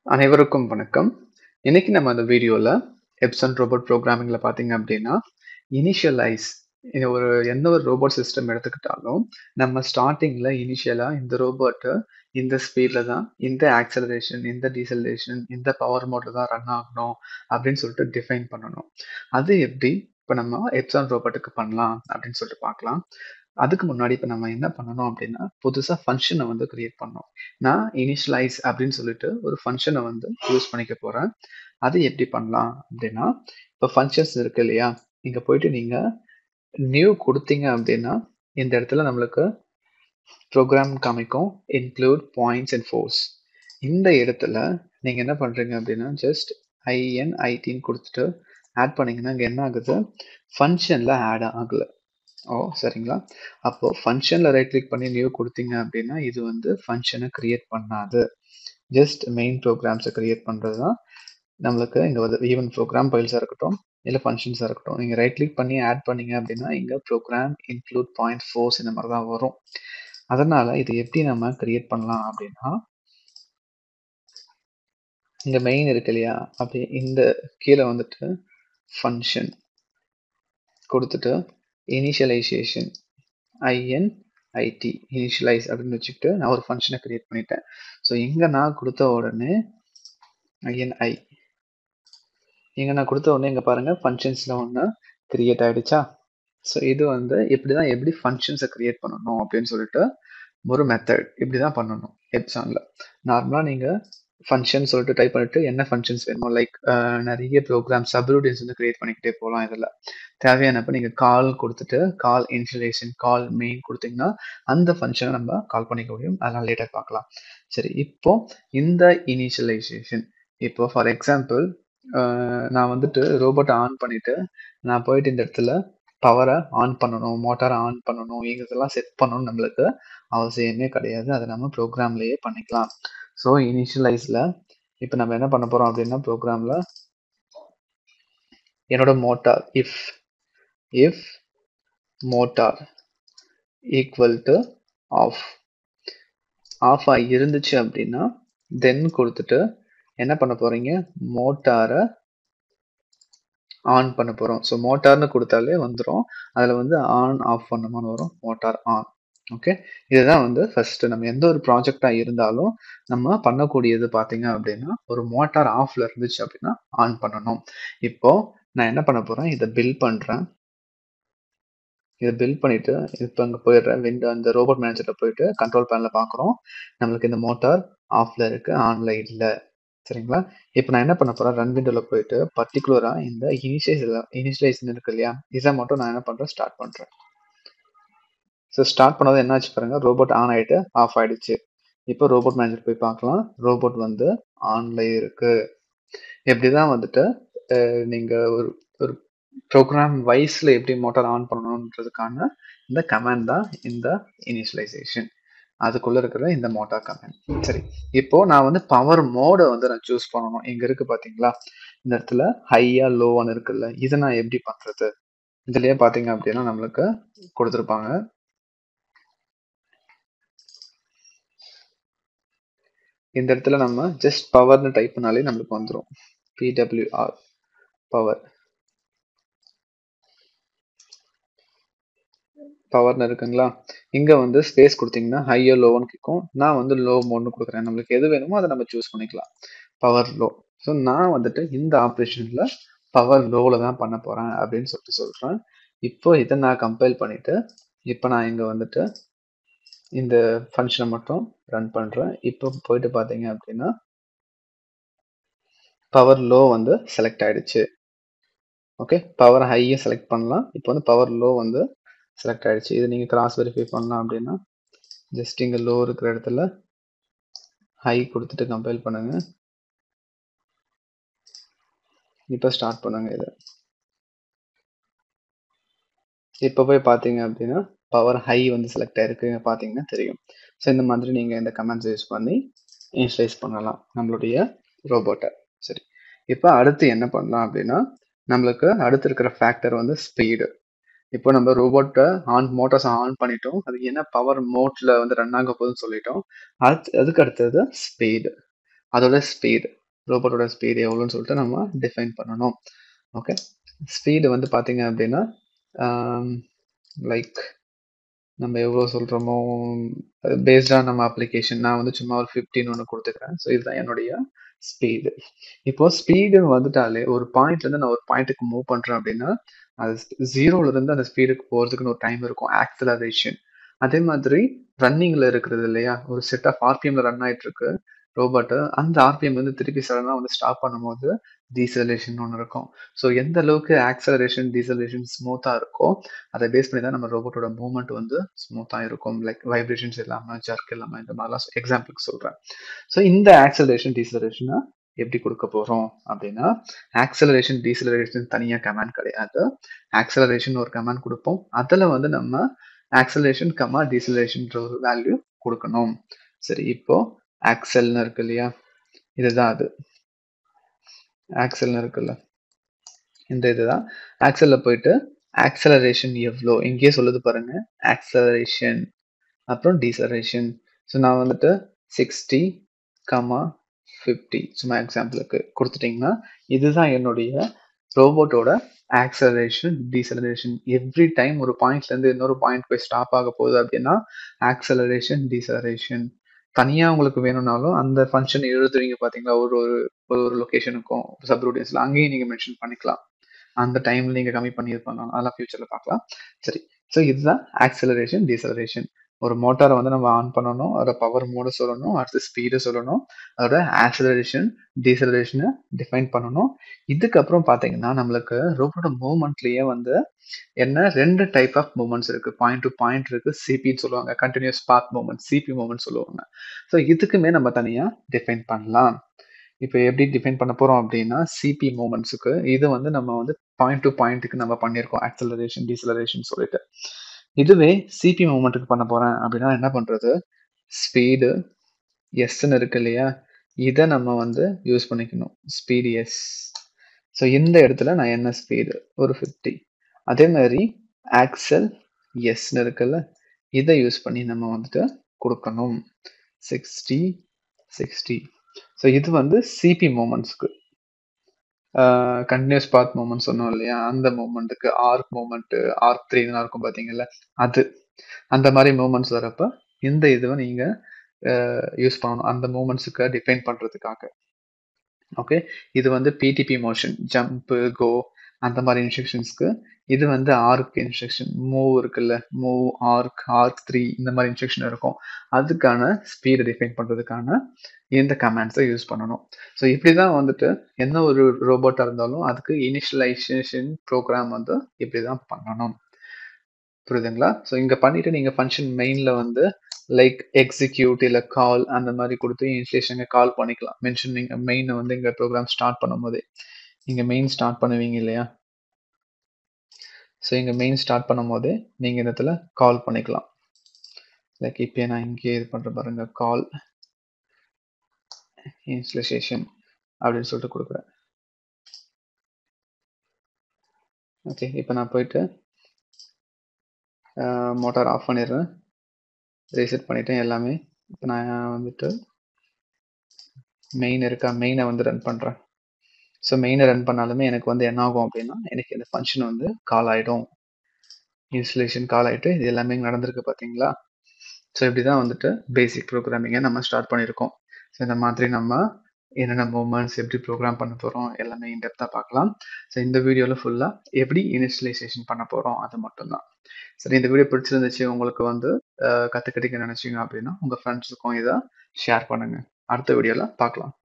அனைவருக்கும் வணக்கம். இன்னைக்கு நம்ம அந்த வீடியோல எப்சன் ரோபோட் ப்ரோகிராமிங்ல பார்த்தீங்க அப்படின்னா, இனிஷியலைஸ் இது ஒரு எந்த ஒரு ரோபோட் சிஸ்டம் எடுத்துக்கிட்டாலும், நம்ம ஸ்டார்ட்டிங்ல இனிஷியலா இந்த ரோபோட்ட இந்த ஸ்பீட்ல தான், இந்த ஆக்ஸலரேஷன், இந்த டீசலரேஷன், இந்த பவர் மோட்ல தான் ரன் ஆகணும் அப்படின்னு சொல்லிட்டு டிஃபைன் பண்ணணும். அது எப்படி இப்ப நம்ம எப்சான் ரோபோட்டுக்கு பண்ணலாம் அப்படின்னு சொல்லிட்டு பார்க்கலாம். அதுக்கு முன்னாடி இப்ப நம்ம என்ன பண்ணணும் அப்படின்னா, புதுசா ஃபங்ஷன வந்து கிரியேட் பண்ணணும். நான் இனிஷியலைஸ் அப்படின்னு சொல்லிட்டு ஒரு ஃபங்ஷன வந்து யூஸ் பண்ணிக்க போறேன். அது எப்படி பண்ணலாம் அப்படின்னா, இப்ப ஃபங்ஷன்ஸ் இருக்கு இல்லையா? இங்க போயிட்டு நீங்க நியூ குடுத்தீங்க அப்படின்னா, இந்த இடத்துல நம்மளுக்கு ப்ரோகிராம் காமிக்கும். Include points and force. இந்த இடத்துல நீங்க என்ன பண்றீங்க அப்படின்னா, ஜஸ்ட் ஐஎன், ஐடின்னு குடுத்துட்டு ஆட் பண்ணீங்கன்னா, இங்க என்ன ஆகுது? ஃபங்ஷன்ல ஆட் ஆகல. ஓ! சரிங்களா? அப்போ ஃபங்ஷன்ல ரைட் கிளிக் பண்ணி நியூ குடுத்தீங்க அப்படின்னா, இது வந்து ஃபங்ஷன கிரியேட் பண்ணாது. ஜஸ்ட் மெயின் ப்ரோகிராம்ஸ கிரியேட் பண்றது தான் நம்மளுக்கு இங்க வந்து ஈவன் ப்ரோகிராம் ஃபைல்ஸா இருக்கட்டும், இல்ல ஃபங்ஷன்ஸா இருக்கட்டும். நீங்க ரைட் கிளிக் பண்ணி ஆட் பண்ணீங்க அப்படின்னா, இங்க ப்ரோகிராம், இன்க்ளூட் பாயிண்ட், ஃபோர்ஸ் இந்த மாரி தான் வரும். அதனால இது எப்படி நம்ம கிரியேட் பண்ணலாம் அப்படின்னா இங்க மெயின் இருக்கு இல்லையா? அப்படி இந்த கீழ வந்துட்டு ஃபங்ஷன் குடுத்துட்டு இனிஷியலைசேஷன் ஐஎன், ஐடி இனிஷியலைஸ் அப்படின்னு வச்சுக்கிட்டு நான் ஒரு ஃபங்ஷன கிரியேட் பண்ணிட்டேன். ஸோ இங்க நான் குடுத்த உடனே ஐஎன்ஐ இங்க நான் குடுத்த உடனே இங்க பாருங்க ஃபங்ஷன்ஸ்ல ஒண்ணு கிரியேட் ஆயிடுச்சா? ஸோ இது வந்து இப்படிதான் எப்படி ஃபங்ஷன்ஸ கிரியேட் பண்ணணும் அப்படின்னு சொல்லிட்டு ஒரு மெத்தட். இப்படிதான் பண்ணணும் எப்சான்ல. நார்மலா நீங்க ஃபங்ஷன் சொல்லிட்டு டைப் பண்ணிட்டு என்ன ஃபங்ஷன்ஸ் வேணுமோ லைக் அ நெறைய ப்ரோகிராம் சப்ரூட்டீன்ஸ் வந்து கிரியேட் பண்ணிக்கிட்டே போலாம் இதுல. தேவையானப்ப நீங்க கால் குடுத்துட்டு, கால் இனிஷியலைசேஷன், கால் மெயின் குடுத்தீங்கன்னா, அந்த ஃபங்ஷன நம்ம கால் பண்ணிக்க முடியும். அதெல்லாம் லேட்டர் பார்க்கலாம். சரி இப்போ இந்த இனிஷியலைசேஷன் இப்போ ஃபார் எக்ஸாம்பிள் அ நான் வந்துட்டு ரோபோட்ட ஆன் பண்ணிட்டு, நான் போயிட்டு இந்த இடத்துல பவர ஆன் பண்ணணும், மோட்டார ஆன் பண்ணணும், இதெல்லாம் செட் பண்ணணும்னு நம்மளுக்கு அவசியமே கிடையாது. அத நம்ம ப்ரோகிராம்லயே பண்ணிக்கலாம். ஸோ இனிஷியலைஸ்ல இப்ப நம்ம என்ன பண்ண போறோம் அப்படின்னா, ப்ரோகிராம்ல என்னோட motor if if motor equal to off off ஆ இருந்துச்சு அப்படின்னா, தென் குடுத்துட்டு என்ன பண்ண போறீங்க? மோட்டார ஆன் பண்ண போறோம். ஸோ மோட்டார்ன்னு குடுத்தாலே வந்துரும். அதுல வந்து ஆன், ஆஃப் பண்ணுமான்னு வரும். Motor on. ஓகே. இதுதான் வந்து ஃபர்ஸ்ட் நம்ம எந்த ஒரு ப்ராஜெக்ட்டா இருந்தாலும், நம்ம பண்ணக்கூடியது பார்த்தீங்க அப்படின்னா, ஒரு மோட்டார் ஆஃப்ல இருந்துச்சு அப்படின்னா, ஆன் பண்ணணும். இப்போ நான் என்ன பண்ண போறேன்? இத பில்ட் பண்றேன். இத பில்ட் பண்ணிட்டு, இப்ப அங்க போயிடுறேன். விண்டோ அந்த ரோபோட் மேனேஜர்ல போயிட்டு கண்ட்ரோல் பேனல்ல பார்க்குறோம். நம்மளுக்கு இந்த மோட்டார் ஆஃப்ல இருக்கு, ஆன்ல இல்ல. சரிங்களா? இப்ப நான் என்ன பண்ண போறேன்? ரன் விண்டோல போயிட்டு பர்ட்டிகுலரா இந்த இனிஷியலைஸ் இனிஷியலைசேஷன் இருக்கு இல்லையா? இத மட்டும் நான் என்ன பண்றேன்? ஸ்டார்ட் பண்றேன். ஸோ ஸ்டார்ட் பண்ணதும் என்ன ஆச்சு பாருங்க. ரோபோட் ஆன் ஆயிட்டு, ஆஃப் ஆயிடுச்சு. இப்போ ரோபோட் மேனேஜர் போய் பார்க்கலாம். ரோபோட் வந்து ஆன்ல இருக்கு. இப்படிதான் வந்துட்டு அ நீங்க ஒரு ஒரு ப்ரோகிராம் வைஸ்ல எப்படி மோட்டார் ஆன் பண்ணணும்ன்றதுக்கான இந்த கமாண்ட் தான் இந்த இனிஷியலைசேஷன். அதுக்குள்ள இருக்கிற இந்த மோட்டார் கமாண்ட். சரி. இப்போ நான் வந்து பவர் மோட வந்து நான் சூஸ் பண்ணணும். இங்க இருக்கு பார்த்தீங்களா? இந்த இடத்துல ஹையா, லோவான்னு இருக்குல்ல. இத நான் எப்படி பண்றது? இதுலயே பார்த்தீங்க அப்படின்னா நம்மளுக்கு குடுத்திருப்பாங்க. இந்த இடத்துல நம்ம ஜஸ்ட் பவர்ன்னு டைப் பண்ணாலே நம்மளுக்கு வந்துரும். PWR power. பவர்ன்னு இருக்குங்களா? இங்க வந்து ஸ்பேஸ் குடுத்தீங்கன்னா, ஹையோ, லோன்னு கேட்கும். நான் வந்து லோ மோட்ன்னு குடுக்குறேன். நம்மளுக்கு எது வேணுமோ அத நம்ம சூஸ் பண்ணிக்கலாம். Power low. ஸோ நான் வந்துட்டு இந்த ஆப்பரேஷன்ல பவர் லோல தான் பண்ண போறேன் அப்படின்னு சொல்லிட்டு சொல்றேன். இப்போ இத நான் கம்பைல் பண்ணிட்டு, இப்ப நான் இங்க வந்துட்டு இந்த ஃபங்ஷன மட்டும் ரன் பண்றேன். இப்போ போயிட்டு பார்த்தீங்க அப்படின்னா பவர் லோ வந்து செலக்ட் ஆயிடுச்சு. ஓகே. பவர் ஹையும் செலக்ட் பண்ணலாம். இப்போ வந்து பவர் லோ வந்து செலக்ட் ஆயிடுச்சு. இத நீங்க கிராஸ் வெரிஃபை பண்ணலாம் அப்படின்னா, ஜஸ்ட் இங்க லோ இருக்கிற இடத்துல ஹை குடுத்துட்டு கம்பைல் பண்ணுங்க. இப்ப ஸ்டார்ட் பண்ணுங்க இத. இப்ப போய் பார்த்தீங்க அப்படின்னா, பவர் ஹை வந்து செலக்ட் ஆயிருக்கு. பார்த்தீங்கன்னா தெரியும். ஸோ இந்த மாதிரி நீங்க இந்த கமாண்ட்ஸ் யூஸ் பண்ணி இனிஷியலைஸ் பண்ணலாம். நம்மளுடைய ரோபோட்ட. சரி. இப்ப அடுத்து என்ன பண்ணலாம் அப்படின்னா, நம்மளுக்கு அடுத்து இருக்கிற ஃபேக்டர் வந்து ஸ்பீடு. இப்போ நம்ம ரோபோட்ட ஆன் மோட்டார்ஸ் ஆன் பண்ணிட்டோம். அது என்ன பவர் மோட்ல வந்து ரன் ஆக போகுதுன்னு சொல்லிட்டோம். அடுத்து அதுக்கு அடுத்தது ஸ்பீடு. அதோட ஸ்பீடு ரோபோட்டோட ஸ்பீடு எவ்வளோன்னு சொல்லிட்டு நம்ம டிஃபைன் பண்ணணும் ஓகே ஸ்பீடு வந்து பார்த்தீங்க அப்படின்னா லைக் நம்ம எவ்வளோ சொல்கிறோமோ பேஸ்டாக நம்ம அப்ளிகேஷன் நான் வந்து சும்மா ஒரு ஃபிஃப்டின் ஒன்று கொடுத்துக்கிறேன் ஸோ இதுதான் என்னுடைய ஸ்பீடு இப்போ ஸ்பீடு வந்துட்டாலே ஒரு பாயிண்ட்லேருந்து நான் ஒரு பாயிண்ட்டுக்கு மூவ் பண்ணுறேன் அப்படின்னா அது ஜீரோலேருந்து அந்த ஸ்பீடுக்கு போகிறதுக்குன்னு ஒரு டைம் இருக்கும் ஆக்சலரேஷன் அதே மாதிரி ரன்னிங்கில் இருக்கிறது இல்லையா ஒரு செட் ஆஃப் ஆர்பிஎம்ல ரன் ஆகிட்டு இருக்கு ரோபோட்டு அந்த ஆர்பிஎம் வந்து திருப்பி சடனாக வந்து ஸ்டாப் பண்ணும்போது டீசலேஷன் ஒன்று இருக்கும் ஸோ எந்த அளவுக்கு ஆக்சலரேஷன் டீசலேஷன் ஸ்மூத்தாக இருக்கோ அதை பேஸ் பண்ணி தான் நம்ம ரோபோட்டோட மூவ்மெண்ட் வந்து ஸ்மூத்தாக இருக்கும் லைக் வைப்ரேஷன்ஸ் இல்லாமல் ஜர்க் இல்லாமல் இந்த மாதிரிலாம் எக்ஸாம்பிளுக்கு சொல்கிறேன் ஸோ இந்த ஆக்சலரேஷன் டீசலரேஷனை எப்படி கொடுக்க போகிறோம் அப்படின்னா ஆக்சலரேஷன் டீசலரேஷன் தனியாக கமாண்ட் கிடையாது ஆக்சலரேஷன் ஒரு கமாண்ட் கொடுப்போம் அதில் வந்து நம்ம ஆக்சலரேஷன் கமா டீசலரேஷன்ற ஒரு வேல்யூ கொடுக்கணும் சரி இப்போ ஆக்சல்னு இருக்கு இல்லையா இதுதான் அது ஆக்சல்னு இருக்குல்ல இந்த இதுதான் ஆக்சல்ல போயிட்டு ஆக்சலரேஷன் எவ்வளோ இங்கேயே சொல்லுது பாருங்க ஆக்சலரேஷன் அப்புறம் டீசலரேஷன் ஸோ நான் வந்துட்டு சிக்ஸ்டி கமா ஃபிஃப்டி சும்மா எக்ஸாம்பிளுக்கு கொடுத்துட்டிங்கன்னா இதுதான் என்னுடைய ரோபோட்டோட ஆக்சலரேஷன் டீசலரேஷன் எவ்ரி டைம் ஒரு பாயிண்ட்லேருந்து இன்னொரு பாயிண்ட் போய் ஸ்டாப் ஆக போகுது அப்படின்னா ஆக்சலரேஷன் டீசலரேஷன் தனியாக உங்களுக்கு வேணும்னாலும் அந்த ஃபங்க்ஷன் எழுதுறீங்க பார்த்தீங்களா ஒரு ஒரு ஒரு ஒரு லொக்கேஷனுக்கும் சப்ரூட்டின்ஸில் அங்கேயும் நீங்கள் மென்ஷன் பண்ணிக்கலாம் அந்த டைமில் நீங்கள் கம்மி பண்ணி இது பண்ணலாம் அதெல்லாம் ஃபியூச்சரில் பார்க்கலாம் சரி ஸோ இதுதான் ஆக்சலரேஷன் டீசலரேஷன் ஒரு மோட்டாரை வந்து நம்ம ஆன் பண்ணணும் அதோட பவர் மோடு சொல்லணும் அடுத்து ஸ்பீடு சொல்லணும் அதோட ஆக்சலரேஷன் டீசலரேஷனை டிஃபைன் பண்ணணும் இதுக்கப்புறம் பார்த்தீங்கன்னா நம்மளுக்கு ரோபோட மூவ்மெண்ட்லேயே வந்து என்ன ரெண்டு டைப் ஆஃப் மூவ்மெண்ட்ஸ் இருக்கு பாயிண்ட் டு பாயிண்ட் இருக்கு சிபின்னு சொல்லுவாங்க continuous path movement CP movement சொல்லுவாங்க ஸோ இதுக்குமே நம்ம தனியாக டிஃபைன் பண்ணலாம் இப்போ எப்படி டிஃபைன் பண்ண போகிறோம் அப்படின்னா சிபி மூமெண்ட்ஸுக்கு இது வந்து நம்ம வந்து பாயிண்ட் டு பாயிண்ட்டுக்கு நம்ம பண்ணியிருக்கோம் ஆக்சலரேஷன் டீசலரேஷன் சொல்லிட்டு இதுவே சிபி மூமெண்ட்டுக்கு பண்ண போகிறேன் அப்படின்னா என்ன பண்ணுறது ஸ்பீடு எஸ்ன்னு இருக்கு இல்லையா இதை நம்ம வந்து யூஸ் பண்ணிக்கணும் ஸ்பீடு எஸ் ஸோ இந்த இடத்துல நான் என்ன ஸ்பீடு ஒரு ஃபிஃப்டி அதே மாதிரி ஆக்சல் எஸ்ன்னு இருக்குல்ல இதை யூஸ் பண்ணி நம்ம வந்துட்டு கொடுக்கணும் சிக்ஸ்டி சிக்ஸ்டி ஸோ இது வந்து சிபி மூமெண்ட்ஸ்க்கு கண்டினியூஸ் பாத் மூமெண்ட் சொன்னோம் இல்லையா அந்த மூமெண்ட்டுக்கு ஆர்க் மூமெண்ட் ஆர்க் த்ரீலாம் இருக்கும் பார்த்தீங்கல்ல அது அந்த மாதிரி மூமெண்ட்ஸ் வரப்ப இந்த இதுவை நீங்கள் யூஸ் பண்ணணும் அந்த மூமெண்ட்ஸுக்கு டிஃபைன் பண்ணுறதுக்காக ஓகே இது வந்து பிடிபி மோஷன் ஜம்ப்பு கோ அந்த மாதிரி இன்ஸ்ட்ரக்ஷன்ஸ்க்கு இது வந்து ஆர்க் இன்ஸ்ட்ரக்ஷன் மூவ் இருக்குல்ல மூவ் ஆர்க் ஆர்க் த்ரீ இந்த மாதிரி இன்ஸ்ட்ரக்ஷன் இருக்கும் அதுக்கான ஸ்பீடை டிஃபைன் பண்ணுறதுக்கான இந்த கமாண்ட்ஸை யூஸ் பண்ணணும் ஸோ இப்படி தான் வந்துட்டு என்ன ஒரு ரோபோட்டாக இருந்தாலும் அதுக்கு இனிஷியலைசேஷன் ப்ரோக்ராம் வந்து இப்படி தான் பண்ணணும் புரியுதுங்களா ஸோ இங்கே பண்ணிட்டு நீங்கள் ஃபங்க்ஷன் மெயினில் வந்து லைக் எக்ஸிக்யூட் இல்லை கால் அந்த மாதிரி கொடுத்து இன்ஸ்டேஷனுக்கு கால் பண்ணிக்கலாம் மென்ஷன் நீங்கள் மெயினை வந்து இங்கே ப்ரோக்ராம் ஸ்டார்ட் பண்ணும் போதே இங்கே மெயின் ஸ்டார்ட் பண்ணுவீங்க இல்லையா ஸோ இங்கே மெயின் ஸ்டார்ட் பண்ணும் போதே நீங்கள் இந்த இடத்துல கால் பண்ணிக்கலாம் லைக் இப்போ நான் இங்கே இது பண்ணுற பாருங்க கால் இன்ஸ்டலேஷன் அப்படின்னு சொல்லிட்டு கொடுக்குறேன் ஓகே இப்போ நான் போயிட்டு மோட்டார் ஆஃப் பண்ணிடுறேன் ரீசெட் பண்ணிட்டேன் எல்லாமே இப்போ நான் வந்துட்டு மெயின் இருக்கா மெயினை வந்து ரன் பண்ணுறேன் ஸோ மெயினை ரன் பண்ணாலுமே எனக்கு வந்து என்ன ஆகும் அப்படின்னா எனக்கு இந்த ஃபங்க்ஷன் வந்து கால் ஆகிடும் இன்ஸ்டலேஷன் கால் ஆகிட்டு இது எல்லாமே நடந்திருக்கு பார்த்தீங்களா ஸோ இப்படி தான் வந்துட்டு பேசிக் ப்ரோக்ராமிங்கை நம்ம ஸ்டார்ட் பண்ணியிருக்கோம் ஸோ இந்த மாதிரி நம்ம என்னென்ன மூமெண்ட்ஸ் எப்படி ப்ரோக்ராம் பண்ண போகிறோம் எல்லாமே இன்டெப்த்தாக பார்க்கலாம் ஸோ இந்த வீடியோவில் ஃபுல்லாக எப்படி இனிஷியலைசேஷன் பண்ண போகிறோம் அது மட்டும்தான் சரி இந்த வீடியோ பிடிச்சிருந்துச்சு உங்களுக்கு வந்து கற்றுக்கிட்டிங்க நினச்சிங்க அப்படின்னா உங்கள் ஃப்ரெண்ட்ஸுக்கும் இதை ஷேர் பண்ணுங்கள் அடுத்த வீடியோவில் பார்க்கலாம்